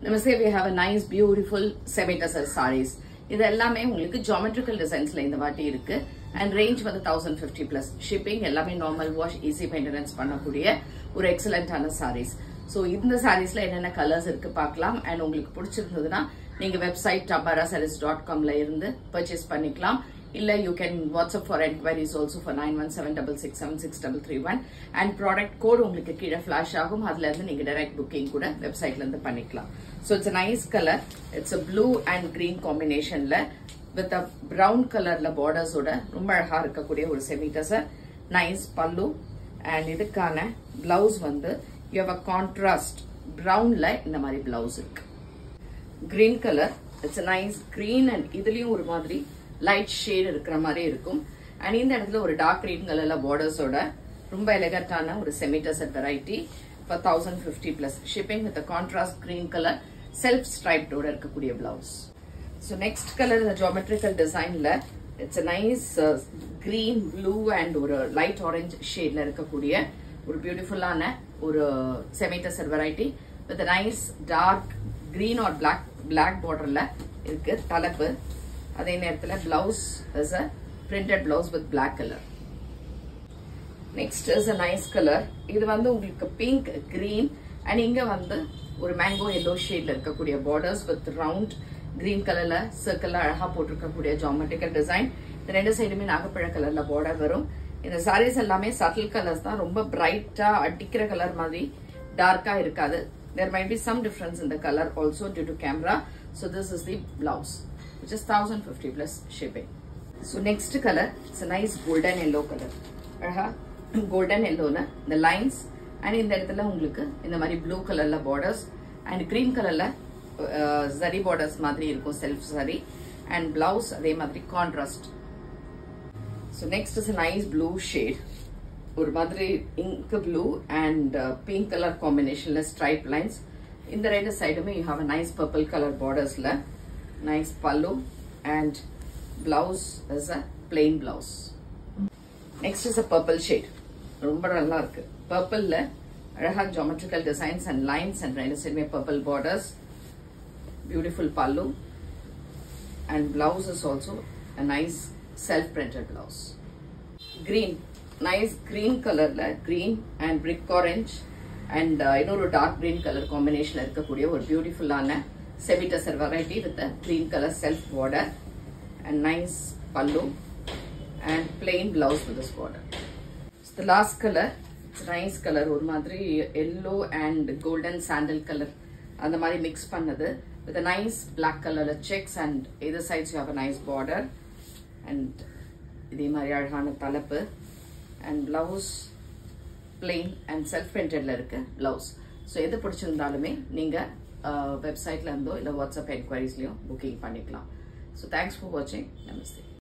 Namaste we have a nice beautiful semi tussar sarees இது எல்லாமே உங்களுக்கு geometrical designsல இந்த வாட்டி இருக்கு அண்ட் ரேஞ்ச் வந்து தௌசண்ட் ஃபிஃப்டி பிளஸ் ஷிப்பிங் எல்லாமே நார்மல் வாஷ் ஈஸி மெயின்டெனன்ஸ் பண்ணக்கூடிய ஒரு எக்ஸலண்டான sarees ஸோ இந்த சாரீஸ்ல என்னென்ன கலர்ஸ் இருக்கு பார்க்கலாம் அண்ட் உங்களுக்கு பிடிச்சிருந்ததுன்னா நீங்க வெப்சைட் டபாரா sarees டாட் காம்ல இருந்து பர்ச்சேஸ் பண்ணிக்கலாம் இல்ல you can WhatsApp for enquiries also for nine one seven double six seven six double three one and product code உங்களுக்கு கீழே ஃபிளாஷ் ஆகும் அதுல இருந்து நீங்க டைரக்ட் புக்கிங் கூட வெப்சைட்ல இருந்து பண்ணிக்கலாம் so it's nice colour it's blue and green காம்பினேஷன்ல வித் அ ப்ரௌன் கலர்ல பார்டர்ஸோட ரொம்ப அழகா இருக்கக்கூடிய ஒரு செமிட்டஸர் நைஸ் பல்லு அண்ட் இதுக்கான பிளவுஸ் வந்து யூ ஹவ் அ கான்ட்ராஸ்ட் ப்ரௌன்ல இந்த மாதிரி பிளவுஸ் இருக்கு green colour it's nice green and இதுலயும் ஒரு மாதிரி லைட் ஷேட் இருக்கிற மாதிரி இருக்கும் அண்ட் இந்த இடத்துல ஒரு டார்க் கிரீன் கலர்ல பார்டர்ஸோட ரொம்ப எலகண்டான ஒரு semi tussar variety for thousand fifty plus shipping with contrast green colour self ஸ்ட்ரைப்டோட இருக்கக்கூடிய பிளவுஸ் ஸோ நெக்ஸ்ட் கலர் இந்த ஜாமெட்ரிக்கல் டிசைன்ல it's nice green blue and ஒரு லைட் ஆரஞ்ச் ஷேட்ல இருக்கக்கூடிய ஒரு பியூட்டிஃபுல்லான ஒரு semi tussar variety with nice dark green or black black பார்டர்ல இருக்கு தலைப்பு அதே நேரத்தில் blouse is a printed blouse with black colour next is a nice colour இது வந்து உங்களுக்கு பிங்க் கிரீன் அண்ட் இங்க வந்து ஒரு மேங்கோ எல்லோ ஷேட்ல இருக்கக்கூடிய பார்டர்ஸ் வித் ரவுண்ட் கிரீன் கலர்ல சர்க்கிள்ல அழகா போட்டிருக்கக்கூடிய ஜாமெட்ரிக்கல் டிசைன் இந்த ரெண்டு சைடுமே நாகப்பழ கலர்ல பார்டர் வரும் இந்த சாரீஸ் எல்லாமே சட்டில் கலர்ஸ் தான் ரொம்ப பிரைட்டா அடிக்கிற கலர் மாதிரி டார்க்கா இருக்காது there might be some difference in the color also due to camera so this is the blouse which is 1050 plus shipping so next color it's a nice golden yellow color அழகா golden எல்லோல இந்த lines and இந்த இடத்துல உங்களுக்கு இந்த மாதிரி blue கலர்ல borders and green கலர்ல சரி பார்டர்ஸ் மாதிரி இருக்கும் செல்ஃப் சரி அண்ட் பிளவுஸ் அதே மாதிரி contrast so next is nice blue shade ஒரு மாதிரி ink blue and pink colour காம்பினேஷன்ல ஸ்ட்ரைப் லைன்ஸ் இந்த ரெண்டு சைடுமே you have a nice purple colour பார்டர்ஸ்ல nice pallu and blouse is a plain blouse next is a purple shade ரொம்ப நல்லா இருக்கு பர்பிள்ல அழகா geometrical designs and lines and ரெண்டு சைடுமே purple borders beautiful pallu and blouse is also a nice self printed blouse green nice green கலர்ல green and brick orange and இன்னொரு dark green colour combination இருக்கக்கூடிய ஒரு பியூட்டிஃபுல்லான semi tussar variety with green colour self border and nice pallu and plain blouse with this border the last colour it's nice colour ஒரு மாதிரி yellow and golden sandal colour அந்த மாதிரி mix பண்ணது with nice black கலர்ல checks and either sides you have a nice border and இதே மாதிரி அழகான தலைப்பு and blouse plain and self பிரிண்டட்ல இருக்கு பிளவுஸ் ஸோ எது பிடிச்சிருந்தாலுமே நீங்க வெப்சைட்ல இருந்தோ இல்லை வாட்ஸ்அப் என்கொயரிஸ்லயும் புக்கிங் பண்ணிக்கலாம் ஸோ தேங்க்ஸ் ஃபார் வாட்சிங் நமஸ்தே